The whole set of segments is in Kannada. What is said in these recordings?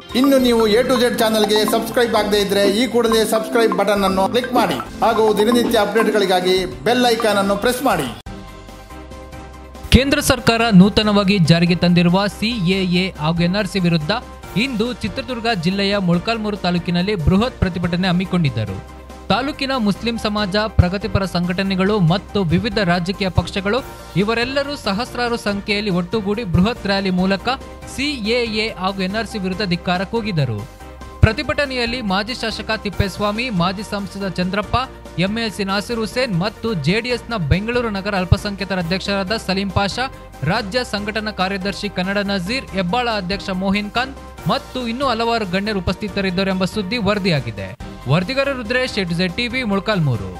ಇನ್ನು ನೀವು ಎ ಟು ಜೆಡ್ ಚಾನಲ್ಗೆ ಸಬ್ಸ್ಕ್ರೈಬ್ ಆಗದೇ ಇದ್ರೆ ಈ ಕೂಡಲೇ ಸಬ್ಸ್ಕ್ರೈಬ್ ಬಟನ್ ಅನ್ನು ಕ್ಲಿಕ್ ಮಾಡಿ ಹಾಗೂ ದಿನನಿತ್ಯ ಅಪ್ಡೇಟ್ಗಳಿಗಾಗಿ ಬೆಲ್ ಐಕಾನ್ ಅನ್ನು ಪ್ರೆಸ್ ಮಾಡಿ ಕೇಂದ್ರ ಸರ್ಕಾರ ನೂತನವಾಗಿ ಜಾರಿಗೆ ತಂದಿರುವ ಸಿಎಎ ಹಾಗೂ ಎನ್ಆರ್ಸಿ ವಿರುದ್ಧ ಇಂದು ಚಿತ್ರದುರ್ಗ ಜಿಲ್ಲೆಯ ಮೊಳಕಾಲ್ಮೂರು ತಾಲೂಕಿನಲ್ಲಿ ಬೃಹತ್ ಪ್ರತಿಭಟನೆ ಹಮ್ಮಿಕೊಂಡಿದ್ದರು ತಾಲೂಕಿನ ಮುಸ್ಲಿಂ ಸಮಾಜ ಪ್ರಗತಿಪರ ಸಂಘಟನೆಗಳು ಮತ್ತು ವಿವಿಧ ರಾಜಕೀಯ ಪಕ್ಷಗಳು ಇವರೆಲ್ಲರೂ ಸಹಸ್ರಾರು ಸಂಖ್ಯೆಯಲ್ಲಿ ಒಟ್ಟುಗೂಡಿ ಬೃಹತ್ ರ್ಯಾಲಿ ಮೂಲಕ ಸಿಎಎ ಹಾಗೂ ಎನ್ಆರ್ಸಿ ವಿರುದ್ಧ ಧಿಕ್ಕಾರ ಕೂಗಿದರು ಪ್ರತಿಭಟನೆಯಲ್ಲಿ ಮಾಜಿ ಶಾಸಕ ತಿಪ್ಪೇಸ್ವಾಮಿ ಮಾಜಿ ಸಂಸದ ಚಂದ್ರಪ್ಪ ಎಂಎಲ್ಸಿ ನಾಸಿರ್ ಹುಸೇನ್ ಮತ್ತು ಜೆಡಿಎಸ್ನ ಬೆಂಗಳೂರು ನಗರ ಅಲ್ಪಸಂಖ್ಯಾತರ ಅಧ್ಯಕ್ಷರಾದ ಸಲೀಂ ಪಾಷಾ ರಾಜ್ಯ ಸಂಘಟನಾ ಕಾರ್ಯದರ್ಶಿ ಕನ್ನಡ ನಜೀರ್ ಹೆಬ್ಬಾಳ ಅಧ್ಯಕ್ಷ ಮೋಹಿನ್ ಖಾನ್ ಮತ್ತು ಇನ್ನೂ ಹಲವಾರು ಗಣ್ಯರು ಉಪಸ್ಥಿತರಿದ್ದರು ಎಂಬ ಸುದ್ದಿ ವರದಿಯಾಗಿದೆ ವರದಿಗಾರ Rudresh at Z TV Molakalmuru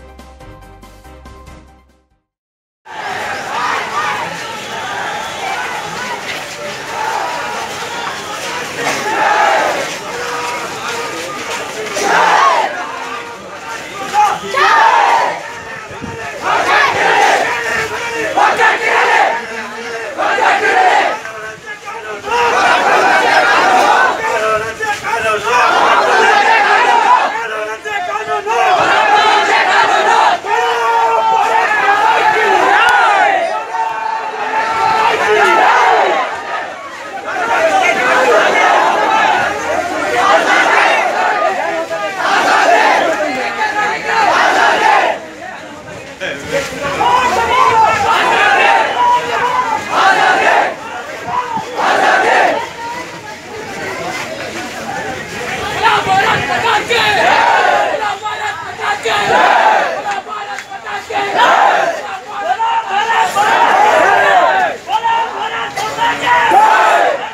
La Bharat माता की La भारत माता की La भारत माता की La भारत माता की बोला भारत माता की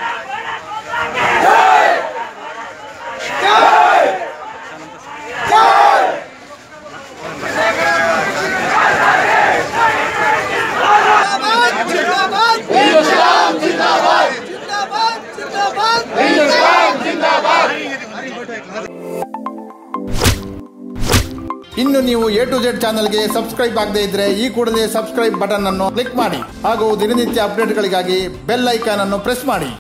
ಇನ್ನು ನೀವು ಎ ಟು ಜೆಡ್ ಚಾನಲ್ಗೆ ಸಬ್ಸ್ಕ್ರೈಬ್ ಆಗದೇ ಇದ್ರೆ ಈ ಕೂಡಲೇ ಸಬ್ಸ್ಕ್ರೈಬ್ ಬಟನ್ ಅನ್ನು ಕ್ಲಿಕ್ ಮಾಡಿ ಹಾಗೂ ದಿನನಿತ್ಯ ಅಪ್ಡೇಟ್ಗಳಿಗಾಗಿ ಬೆಲ್ ಐಕಾನ್ ಅನ್ನು ಪ್ರೆಸ್ ಮಾಡಿ